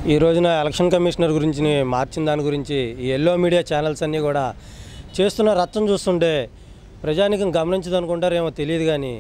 ఈ రోజున election commissioner గురించి మార్చిన దాని గురించి ఈ ఎల్లో మీడియా ఛానల్స్ అన్నీ కూడా చేస్తున్న రచ్చం చూస్తుంటే ప్రజానికం గమనించదనుకుంటారేమో తెలియదు కానీ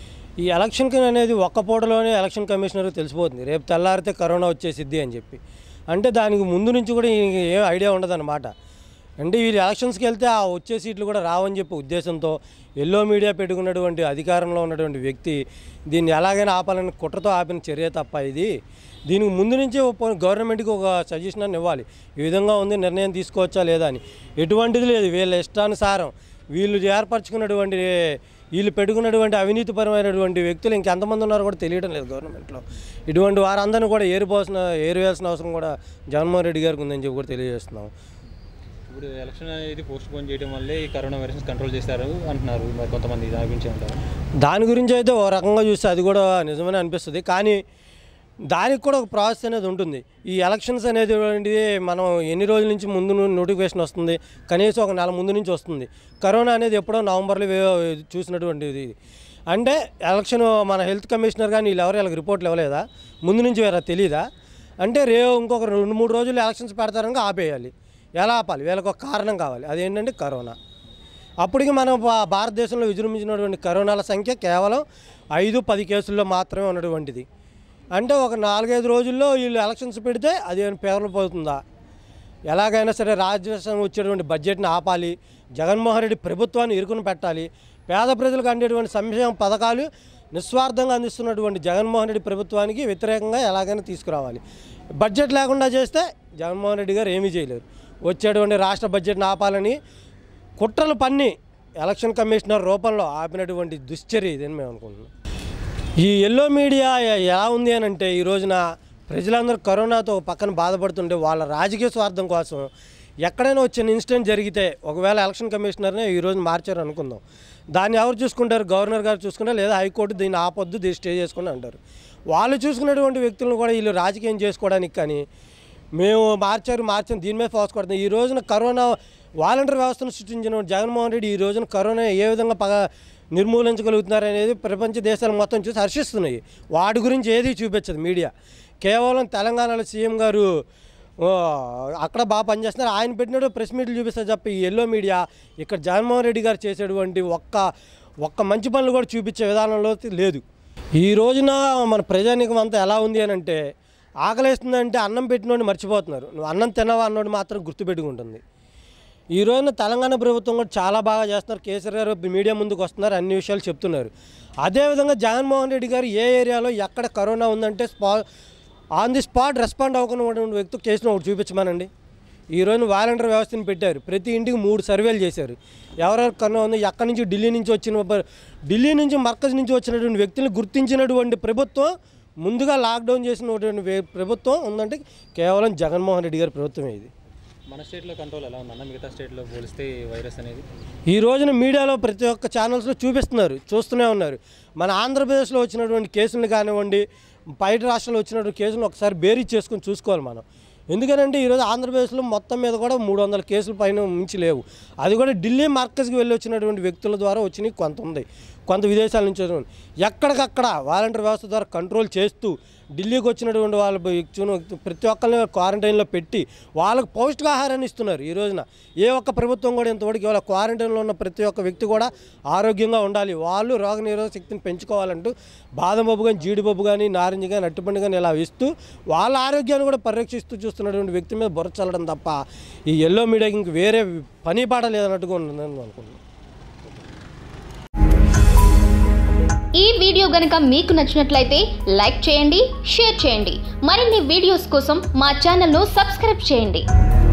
ఈ ఎలక్షన్కి అనేది ఒక్క పూటలోనే ఎలక్షన్ కమిషనర్ తెలిసిపోతుంది రేపు తెల్లారితే కరోనా వచ్చేసిద్ది అని చెప్పి అంటే దానికి ముందు నుంచి కూడా ఈయనకి ఏం ఐడియా ఉండదన్నమాట అంటే వీళ్ళు ఎలక్షన్స్కి వెళ్తే ఆ వచ్చే సీట్లు కూడా రావని చెప్పి ఉద్దేశంతో ఎల్లో మీడియా పెట్టుకున్నటువంటి అధికారంలో ఉన్నటువంటి వ్యక్తి దీన్ని ఎలాగైనా ఆపాలని కుట్రతో ఆపిన చర్య తప్ప ఇది దీనికి ముందు నుంచే ఒక గవర్నమెంట్కి ఒక సజెషన్ అని ఇవ్వాలి ఈ విధంగా ఉంది నిర్ణయం తీసుకోవచ్చా లేదా అని ఎటువంటిది లేదు వీళ్ళ ఇష్టానుసారం వీళ్ళు ఏర్పరచుకున్నటువంటి వీళ్ళు పెట్టుకున్నటువంటి అవినీతిపరమైనటువంటి వ్యక్తులు ఇంకెంతమంది ఉన్నారో కూడా తెలియడం లేదు గవర్నమెంట్లో ఇటువంటి వారందరినీ కూడా ఏరిపోసిన ఏరివేయాల్సిన అవసరం కూడా జగన్మోహన్ రెడ్డి గారికి ఉందని చెప్పి కూడా తెలియజేస్తున్నాం ఇప్పుడు ఎలక్షన్ అనేది పోస్ట్ పోన్ చేయడం వల్లే ఈ కరోనా వైరస్ కంట్రోల్ చేస్తారు అంటున్నారు మరి కొంతమంది దాని గురించి ఉంటారు దాని గురించి అయితే ఓ రకంగా చూస్తే అది కూడా నిజమని అనిపిస్తుంది కానీ దానికి కూడా ఒక ప్రాసెస్ అనేది ఉంటుంది ఈ ఎలక్షన్స్ అనేది ఏంటిది మనం ఎన్ని రోజుల నుంచి ముందు నోటిఫికేషన్ వస్తుంది కనీసం ఒక నెల ముందు నుంచి వస్తుంది కరోనా అనేది ఎప్పుడో నవంబర్లో వే- చూసినటువంటిది ఇది అంటే ఎలక్షన్ మన హెల్త్ కమిషనర్ కానీ వీళ్ళు ఎవరు వీళ్ళకి రిపోర్ట్లు ఇవ్వలేదా ముందు నుంచి వేరే తెలియదా అంటే రేపు ఇంకొక రెండు మూడు రోజులు ఎలక్షన్స్ పెడతారని ఆపేయాలి ఎలా ఆపాలి వీళ్ళకి ఒక కారణం కావాలి అదేంటంటే కరోనా అప్పటికి మనం భా- భారతదేశంలో విజృంభించినటువంటి కరోనాల సంఖ్య కేవలం ఐదు పది కేసుల్లో మాత్రమే ఉన్నటువంటిది అంటే ఒక నాలుగైదు రోజుల్లో వీళ్ళు ఎలక్షన్స్ పెడితే అది ఏమైనా పేర్లు పోతుందా ఎలాగైనా సరే రాజ్యసభ వచ్చేటువంటి బడ్జెట్ని ఆపాలి జగన్మోహన్ రెడ్డి ప్రభుత్వాన్ని ఇరుకుని పెట్టాలి పేద ప్రజలకు అందేటువంటి సంక్షేమ పథకాలు నిస్వార్థంగా అందిస్తున్నటువంటి జగన్మోహన్ రెడ్డి ప్రభుత్వానికి వ్యతిరేకంగా ఎలాగైనా తీసుకురావాలి బడ్జెట్ లేకుండా చేస్తే జగన్మోహన్ రెడ్డి గారు ఏమీ చేయలేరు వచ్చేటువంటి రాష్ట్ర బడ్జెట్ని ఆపాలని కుట్రలు పన్ని ఎలక్షన్ కమిషనర్ రూపంలో ఆపినటువంటి దుశ్చర్య ఇదని మేము అనుకుంటున్నాం ఈ ఎల్లో మీడియా ఎ- ఎలా ఉంది అని అంటే ఈ రోజున ప్రజలందరూ కరోనాతో పక్కన బాధపడుతుంటే వాళ్ళ రాజకీయ స్వార్థం కోసం ఎక్కడైనా వచ్చిన ఇన్సిడెంట్ జరిగితే ఒకవేళ ఎలక్షన్ కమిషనర్నే ఈ రోజు మార్చారు అనుకుందాం దాన్ని ఎవరు చూసుకుంటారు గవర్నర్ గారు చూసుకుంటారు లేదా హైకోర్టు దీన్ని ఆపొద్దు దీన్ని స్టే చేసుకుని అంటారు వాళ్ళు చూసుకున్నటువంటి వ్యక్తులను కూడా వీళ్ళు రాజకీయం చేసుకోవడానికి కానీ మేము మార్చారు మార్చారు దీని మీద ఫోకస్ కొడతాం ఈ రోజున కరోనా వాలంటీర్ వ్యవస్థను సృష్టించిన జగన్మోహన్ రెడ్డి ఈ రోజున కరోనా ఏ విధంగా పగ నిర్మూలించగలుగుతున్నారు అనేది ప్రపంచ దేశాలు మొత్తం చూసి హర్షిస్తున్నాయి వాటి గురించి ఏది చూపించదు మీడియా కేవలం తెలంగాణలో సీఎం గారు ఓ, అక్కడ బాగా పనిచేస్తున్నారు ఆయన పెట్టినట్టు ప్రెస్ మీట్లు చూపిస్తారు తప్ప ఈ ఎల్లో మీడియా ఇక్కడ జగన్మోహన్ రెడ్డి గారు చేసేటువంటి ఒక్క ఒక్క మంచి పనులు కూడా చూపించే విధానంలో లేదు ఈ రోజున మన ప్రజానీకం అంతా ఎలా ఉంది అని అంటే ఆకలేస్తుందంటే అన్నం పెట్టినోడిని మర్చిపోతున్నారు నువ్వు అన్నం తినవా అన్నోడు మాత్రం గుర్తుపెట్టుకుంటుంది ఈ రోజున తెలంగాణ ప్రభుత్వం కూడా చాలా బాగా చేస్తున్నారు కేసీఆర్ గారు మీడియా ముందుకు వస్తున్నారు అన్ని విషయాలు చెప్తున్నారు అదేవిధంగా జగన్మోహన్ రెడ్డి గారు ఏ ఏరియాలో ఎక్కడ కరోనా ఉందంటే స్పా ఆన్ ది స్పాట్ రెస్పాండ్ అవ్వకుండా ఉన్నటువంటి వ్యక్తి కేసును ఒకటి చూపించమనండి ఈ రోజున వాలంటీర్ వ్యవస్థను పెట్టారు ప్రతి ఇంటికి మూడు సర్వేలు చేశారు ఎవరెవరు కరోనా ఉంది ఎక్కడి నుంచి ఢిల్లీ నుంచి వచ్చిన బ- ఢిల్లీ నుంచి మర్కజ్ నుంచి వచ్చినటువంటి వ్యక్తులను గుర్తించినటువంటి ప్రభుత్వం ముందుగా లాక్డౌన్ చేసినటువంటి వే- ప్రభుత్వం ఉందంటే కేవలం జగన్మోహన్ రెడ్డి గారి ప్రభుత్వమే ఇది మన స్టేట్లో కంట్రోల్ ఎలా ఉందన్న మిగతా స్టేట్లో పోలిస్తే ఈ వైరస్ అనేది ఈ రోజున మీడియాలో ప్రతి ఒక్క ఛానల్స్లో చూపిస్తున్నారు చూస్తూనే ఉన్నారు మన ఆంధ్రప్రదేశ్లో వచ్చినటువంటి కేసులను కానివ్వండి బయట రాష్ట్రాల్లో వచ్చినటువంటి కేసులను ఒకసారి బేరీ చేసుకొని చూసుకోవాలి మనం ఎందుకనంటే ఈరోజు ఆంధ్రప్రదేశ్లో మొత్తం మీద కూడా మూడు వందల కేసుల పైన మించి లేవు అది కూడా ఢిల్లీ మార్కజ్కి వెళ్ళి వచ్చినటువంటి వ్యక్తుల ద్వారా వచ్చినాయి కొంత ఉంది కొంత విదేశాల నుంచి వచ్చినవి. ఎక్కడికక్కడ వాలంటీర్ వ్యవస్థ ద్వారా కంట్రోల్ చేస్తూ ఢిల్లీకి వచ్చినటువంటి వాళ్ళ వ్యక్తులను ప్రతి ఒక్కరిని క్వారంటైన్లో పెట్టి వాళ్ళకు పౌష్టికాహారాన్ని ఇస్తున్నారు ఈ రోజున ఏ ఒక్క ప్రభుత్వం కూడా ఇంతవరకు ఇవాళ క్వారంటైన్లో ఉన్న ప్రతి ఒక్క వ్యక్తి కూడా ఆరోగ్యంగా ఉండాలి వాళ్ళు రోగ నిరోధక శక్తిని పెంచుకోవాలంటూ బాదం పప్పు కానీ జీడిపప్పు కానీ నారింజ కానీ అట్టుపండు కానీ ఇలా ఇస్తూ వాళ్ళ ఆరోగ్యాన్ని కూడా పరిరక్షిస్తూ చూస్తున్నటువంటి వ్యక్తి మీద బుర్ర చల్లడం తప్ప ఈ ఎల్లో మీడియాకి ఇంక వేరే పని పాట లేదన్నట్టుగా ఉందని అనుకుంటున్నాను ఈ వీడియో గనుక మీకు నచ్చినట్లయితే లైక్ చేయండి షేర్ చేయండి మరిన్ని వీడియోస్ కోసం మా ఛానల్ను సబ్స్క్రైబ్ చేయండి